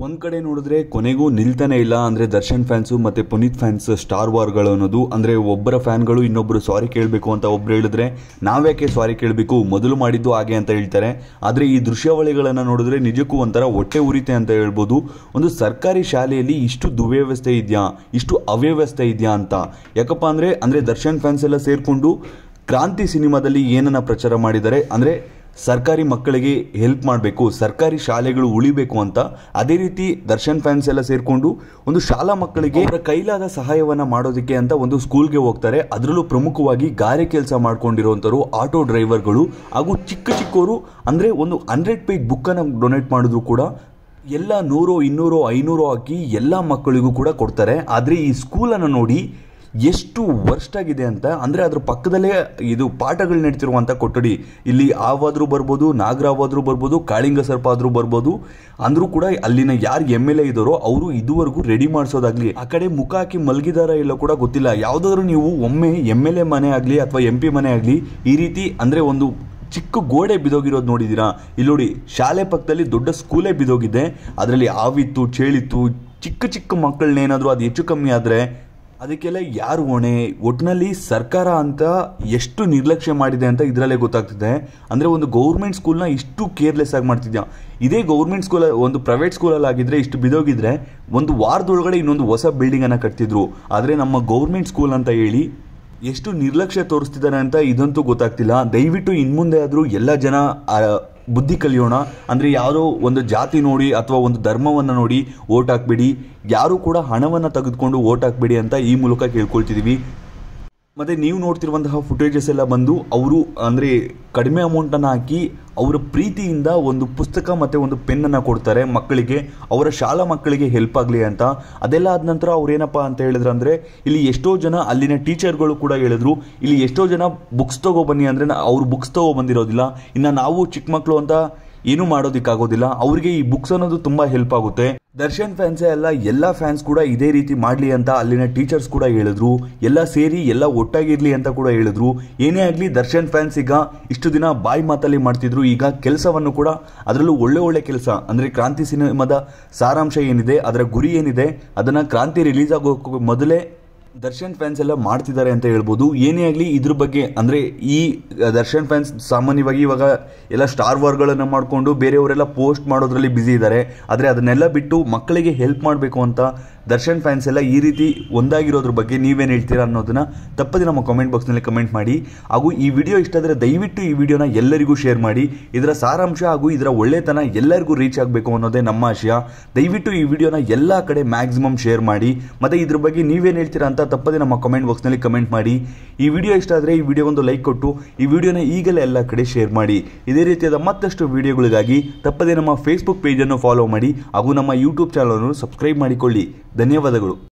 ಒಂದ್ ಕಡೆ ನೋಡಿದ್ರೆ ಕೊನೆಗೂ ನಿಲ್ತಾನೆ ಇಲ್ಲ ಅಂದ್ರೆ ದರ್ಶನ್ ಫ್ಯಾನ್ಸು ಮತ್ತೆ ಪುನೀತ್ ಫ್ಯಾನ್ಸ್ ಸ್ಟಾರ್ ವಾರ್ಗಳು ಅನ್ನೋದು ಅಂದ್ರೆ ಒಬ್ಬರ ಫ್ಯಾನ್ಗಳು ಇನ್ನೊಬ್ರು ಸಾರಿ ಕೇಳಬೇಕು ಅಂತ ಒಬ್ರು ಹೇಳಿದ್ರೆ ನಾವ್ಯಾಕೆ ಸಾರಿ ಕೇಳಬೇಕು ಮೊದಲು ಮಾಡಿದ್ದು ಹಾಗೆ ಅಂತ ಹೇಳ್ತಾರೆ ಆದ್ರೆ ಈ ದೃಶ್ಯಾವಳಿಗಳನ್ನ ನೋಡಿದ್ರೆ ನಿಜಕ್ಕೂ ಒಂಥರ ಹೊಟ್ಟೆ ಉರಿತೆ ಅಂತ ಹೇಳ್ಬೋದು ಒಂದು ಸರ್ಕಾರಿ ಶಾಲೆಯಲ್ಲಿ ಇಷ್ಟು ದುವ್ಯವಸ್ಥೆ ಇದೆಯಾ ಇಷ್ಟು ಅವ್ಯವಸ್ಥೆ ಇದೆಯಾ ಅಂತ ಯಾಕಪ್ಪ ಅಂದ್ರೆ ಅಂದ್ರೆ ದರ್ಶನ್ ಫ್ಯಾನ್ಸ್ ಎಲ್ಲ ಸೇರ್ಕೊಂಡು ಕ್ರಾಂತಿ ಸಿನಿಮಾದಲ್ಲಿ ಏನನ್ನ ಪ್ರಚಾರ ಮಾಡಿದ್ದಾರೆ ಅಂದ್ರೆ ಸರ್ಕಾರಿ ಮಕ್ಕಳಿಗೆ ಹೆಲ್ಪ್ ಮಾಡಬೇಕು ಸರ್ಕಾರಿ ಶಾಲೆಗಳು ಉಳಿಬೇಕು ಅಂತ ಅದೇ ರೀತಿ ದರ್ಶನ್ ಫ್ಯಾನ್ಸ್ ಎಲ್ಲ ಸೇರ್ಕೊಂಡು ಒಂದು ಶಾಲಾ ಮಕ್ಕಳಿಗೆ ಅವರ ಕೈಲಾದ ಸಹಾಯವನ್ನ ಮಾಡೋದಕ್ಕೆ ಅಂತ ಒಂದು ಸ್ಕೂಲ್ಗೆ ಹೋಗ್ತಾರೆ ಅದರಲ್ಲೂ ಪ್ರಮುಖವಾಗಿ ಗಾರೆ ಕೆಲಸ ಮಾಡ್ಕೊಂಡಿರುವಂತರು ಆಟೋ ಡ್ರೈವರ್ಗಳು ಹಾಗೂ ಚಿಕ್ಕ ಚಿಕ್ಕವರು ಅಂದ್ರೆ ಒಂದು ಹಂಡ್ರೆಡ್ ಪೇಜ್ ಬುಕ್ ಅನ್ನ ಡೊನೇಟ್ ಮಾಡಿದ್ರು ಕೂಡ ಎಲ್ಲ ನೂರು ಇನ್ನೂರು ಐನೂರು ಹಾಕಿ ಎಲ್ಲ ಮಕ್ಕಳಿಗೂ ಕೂಡ ಕೊಡ್ತಾರೆ ಆದರೆ ಈ ಸ್ಕೂಲನ್ನು ನೋಡಿ ಎಷ್ಟು ವರ್ಸ್ಟ್ ಆಗಿದೆ ಅಂತ ಅಂದರೆ ಅದ್ರ ಪಕ್ಕದಲ್ಲೇ ಇದು ಪಾಠಗಳು ನಡೀತಿರುವಂಥ ಕೊಠಡಿ ಇಲ್ಲಿ ಆವಾದರೂ ಬರ್ಬೋದು ನಾಗರಾವಾದರೂ ಬರ್ಬೋದು ಕಾಳಿಂಗ ಸರ್ಪ ಆದರೂ ಬರ್ಬೋದು ಅಂದರೂ ಕೂಡ ಅಲ್ಲಿನ ಯಾರು ಎಮ್ ಎಲ್ ಎ ಇದ್ದಾರೋ ಅವರು ಇದುವರೆಗೂ ರೆಡಿ ಮಾಡಿಸೋದಾಗ್ಲಿ ಆ ಕಡೆ ಮುಖ ಹಾಕಿ ಮಲಗಿದಾರ ಇಲ್ಲ ಕೂಡ ಗೊತ್ತಿಲ್ಲ ಯಾವುದಾದ್ರೂ ನೀವು ಒಮ್ಮೆ ಎಮ್ ಎಲ್ ಎ ಮನೆ ಆಗಲಿ ಅಥವಾ ಎಂ ಪಿ ಮನೆ ಆಗಲಿ ಈ ರೀತಿ ಅಂದರೆ ಒಂದು ಚಿಕ್ಕ ಗೋಡೆ ಬಿದೋಗಿರೋದು ನೋಡಿದ್ದೀರಾ ಇಲ್ಲಿ ನೋಡಿ ಶಾಲೆ ಪಕ್ಕದಲ್ಲಿ ದೊಡ್ಡ ಸ್ಕೂಲೇ ಬಿದೋಗಿದೆ ಅದರಲ್ಲಿ ಆವಿತ್ತು ಚೇಳಿತ್ತು ಚಿಕ್ಕ ಚಿಕ್ಕ ಮಕ್ಕಳನ್ನೇನಾದರೂ ಅದು ಹೆಚ್ಚು ಕಮ್ಮಿ ಆದರೆ ಅದಕ್ಕೆಲ್ಲ ಯಾರು ಹೊಣೆ ಒಟ್ಟಿನಲ್ಲಿ ಸರ್ಕಾರ ಅಂತ ಎಷ್ಟು ನಿರ್ಲಕ್ಷ್ಯ ಮಾಡಿದೆ ಅಂತ ಇದರಲ್ಲೇ ಗೊತ್ತಾಗ್ತಿದೆ ಅಂದರೆ ಒಂದು ಗೌರ್ಮೆಂಟ್ ಸ್ಕೂಲ್ನ ಇಷ್ಟು ಕೇರ್ಲೆಸ್ ಆಗಿ ಮಾಡ್ತಿದ್ಯಾ ಇದೇ ಗೌರ್ಮೆಂಟ್ ಸ್ಕೂಲ್ ಒಂದು ಪ್ರೈವೇಟ್ ಸ್ಕೂಲಲ್ಲಿ ಆಗಿದ್ರೆ ಇಷ್ಟು ಬಿದೋಗಿದ್ರೆ ಒಂದು ವಾರದೊಳಗಡೆ ಇನ್ನೊಂದು ಹೊಸ ಬಿಲ್ಡಿಂಗನ್ನು ಕಟ್ತಿದ್ರು ಆದರೆ ನಮ್ಮ ಗೌರ್ಮೆಂಟ್ ಸ್ಕೂಲ್ ಅಂತ ಹೇಳಿ ಎಷ್ಟು ನಿರ್ಲಕ್ಷ್ಯ ತೋರಿಸ್ತಿದ್ದಾರೆ ಅಂತ ಇದಂತೂ ಗೊತ್ತಾಗ್ತಿಲ್ಲ ದಯವಿಟ್ಟು ಇನ್ಮುಂದೆ ಆದರೂ ಎಲ್ಲ ಜನ ಆ, ಬುದ್ಧಿ ಕಲಿಯೋಣ ಅಂದರೆ ಯಾವುದೋ ಒಂದು ಜಾತಿ ನೋಡಿ ಅಥವಾ ಒಂದು ಧರ್ಮವನ್ನು ನೋಡಿ ಓಟ್ ಹಾಕ್ಬೇಡಿ ಯಾರೂ ಕೂಡ ಹಣವನ್ನು ತೆಗೆದುಕೊಂಡು ಓಟ್ ಹಾಕ್ಬೇಡಿ ಅಂತ ಈ ಮೂಲಕ ಕೇಳ್ಕೊಳ್ತಿದ್ದೀವಿ ಮತ್ತು ನೀವು ನೋಡ್ತಿರುವಂತಹ ಫುಟೇಜಸ್ ಎಲ್ಲ ಬಂದು ಅವರು ಅಂದರೆ ಕಡಿಮೆ ಅಮೌಂಟನ್ನು ಹಾಕಿ ಅವರ ಪ್ರೀತಿಯಿಂದ ಒಂದು ಪುಸ್ತಕ ಮತ್ತು ಒಂದು ಪೆನ್ನನ್ನು ಕೊಡ್ತಾರೆ ಮಕ್ಕಳಿಗೆ ಅವರ ಶಾಲಾ ಮಕ್ಕಳಿಗೆ ಹೆಲ್ಪ್ ಆಗಲಿ ಅಂತ ಅದೆಲ್ಲ ಆದ ನಂತರ ಅವ್ರೇನಪ್ಪ ಅಂತ ಹೇಳಿದ್ರು ಅಂದರೆ ಇಲ್ಲಿ ಎಷ್ಟೋ ಜನ ಅಲ್ಲಿನ ಟೀಚರ್ಗಳು ಕೂಡ ಹೇಳಿದ್ರು ಇಲ್ಲಿ ಎಷ್ಟೋ ಜನ ಬುಕ್ಸ್ ತಗೊಬನ್ನಿ ಅಂದರೆ ಅವ್ರು ಬುಕ್ಸ್ ತಗೊಬಂದಿರೋದಿಲ್ಲ ಇನ್ನು ನಾವು ಚಿಕ್ಕ ಮಕ್ಕಳು ಅಂತ ಏನೂ ಮಾಡೋದಕ್ಕಾಗೋದಿಲ್ಲ ಅವರಿಗೆ ಈ ಬುಕ್ಸ್ ಅನ್ನೋದು ತುಂಬ ಹೆಲ್ಪ್ ಆಗುತ್ತೆ ದರ್ಶನ್ ಫ್ಯಾನ್ಸೇ ಅಲ್ಲ ಎಲ್ಲ ಫ್ಯಾನ್ಸ್ ಕೂಡ ಇದೇ ರೀತಿ ಮಾಡಲಿ ಅಂತ ಅಲ್ಲಿನ ಟೀಚರ್ಸ್ ಕೂಡ ಹೇಳಿದ್ರು ಎಲ್ಲ ಸೇರಿ ಎಲ್ಲ ಒಟ್ಟಾಗಿರ್ಲಿ ಅಂತ ಕೂಡ ಹೇಳಿದ್ರು ಏನೇ ಆಗಲಿ ದರ್ಶನ್ ಫ್ಯಾನ್ಸ್ ಈಗ ಇಷ್ಟು ದಿನ ಬಾಯಿ ಮಾತಲ್ಲಿ ಮಾಡ್ತಿದ್ರು ಈಗ ಕೆಲಸವನ್ನು ಕೂಡ ಅದರಲ್ಲೂ ಒಳ್ಳೆ ಒಳ್ಳೆ ಕೆಲಸ ಅಂದರೆ ಕ್ರಾಂತಿ ಸಿನಿಮಾದ ಸಾರಾಂಶ ಏನಿದೆ ಅದರ ಗುರಿ ಏನಿದೆ ಅದನ್ನು ಕ್ರಾಂತಿ ರಿಲೀಸ್ ಆಗೋಕ್ಕೂ ಮೊದಲೇ ದರ್ಶನ್ ಫ್ಯಾನ್ಸ್ ಎಲ್ಲ ಮಾಡ್ತಿದ್ದಾರೆ ಅಂತ ಹೇಳ್ಬೋದು ಏನೇ ಆಗಲಿ ಇದ್ರ ಬಗ್ಗೆ ಅಂದರೆ ಈ ದರ್ಶನ್ ಫ್ಯಾನ್ಸ್ ಸಾಮಾನ್ಯವಾಗಿ ಇವಾಗ ಎಲ್ಲ ಸ್ಟಾರ್ ವಾರ್ಗಳನ್ನು ಮಾಡಿಕೊಂಡು ಬೇರೆಯವರೆಲ್ಲ ಪೋಸ್ಟ್ ಮಾಡೋದ್ರಲ್ಲಿ ಬ್ಯುಸಿ ಇದ್ದಾರೆ ಆದರೆ ಅದನ್ನೆಲ್ಲ ಬಿಟ್ಟು ಮಕ್ಕಳಿಗೆ ಹೆಲ್ಪ್ ಮಾಡಬೇಕು ಅಂತ ದರ್ಶನ್ ಫ್ಯಾನ್ಸ್ ಎಲ್ಲ ಈ ರೀತಿ ಒಂದಾಗಿರೋದ್ರ ಬಗ್ಗೆ ನೀವೇನು ಹೇಳ್ತೀರಾ ಅನ್ನೋದನ್ನ ತಪ್ಪದೆ ನಮ್ಮ ಕಾಮೆಂಟ್ ಬಾಕ್ಸ್ನಲ್ಲಿ ಕಮೆಂಟ್ ಮಾಡಿ ಹಾಗೂ ಈ ವಿಡಿಯೋ ಇಷ್ಟ ಆದರೆ ದಯವಿಟ್ಟು ಈ ವಿಡಿಯೋನ ಎಲ್ಲರಿಗೂ ಶೇರ್ ಮಾಡಿ ಇದರ ಸಾರಾಂಶ ಹಾಗೂ ಇದರ ಒಳ್ಳೆತನ ಎಲ್ಲರಿಗೂ ರೀಚ್ ಆಗಬೇಕು ಅನ್ನೋದೇ ನಮ್ಮ ಆಶಯ ದಯವಿಟ್ಟು ಈ ವಿಡಿಯೋನ ಎಲ್ಲ ಕಡೆ ಮ್ಯಾಕ್ಸಿಮಮ್ ಶೇರ್ ಮಾಡಿ ಮತ್ತು ಇದ್ರ ಬಗ್ಗೆ ನೀವೇನು ಹೇಳ್ತೀರಾ ಅಂತ ತಪ್ಪದೆ ನಮ್ಮ ಕಾಮೆಂಟ್ ಬಾಕ್ಸ್ನಲ್ಲಿ ಕಮೆಂಟ್ ಮಾಡಿ ಈ ವಿಡಿಯೋ ಇಷ್ಟ ಆದರೆ ಈ ವಿಡಿಯೋ ಒಂದು ಲೈಕ್ ಕೊಟ್ಟು ಈ ವಿಡಿಯೋನ ಈಗಲೇ ಎಲ್ಲ ಕಡೆ ಶೇರ್ ಮಾಡಿ ಇದೇ ರೀತಿಯಾದ ಮತ್ತಷ್ಟು ವಿಡಿಯೋಗಳಿಗಾಗಿ ತಪ್ಪದೆ ನಮ್ಮ ಫೇಸ್ಬುಕ್ ಪೇಜನ್ನು ಫಾಲೋ ಮಾಡಿ ಹಾಗೂ ನಮ್ಮ ಯೂಟ್ಯೂಬ್ ಚಾನಲನ್ನು ಸಬ್ಸ್ಕ್ರೈಬ್ ಮಾಡಿಕೊಳ್ಳಿ ಧನ್ಯವಾದಗಳು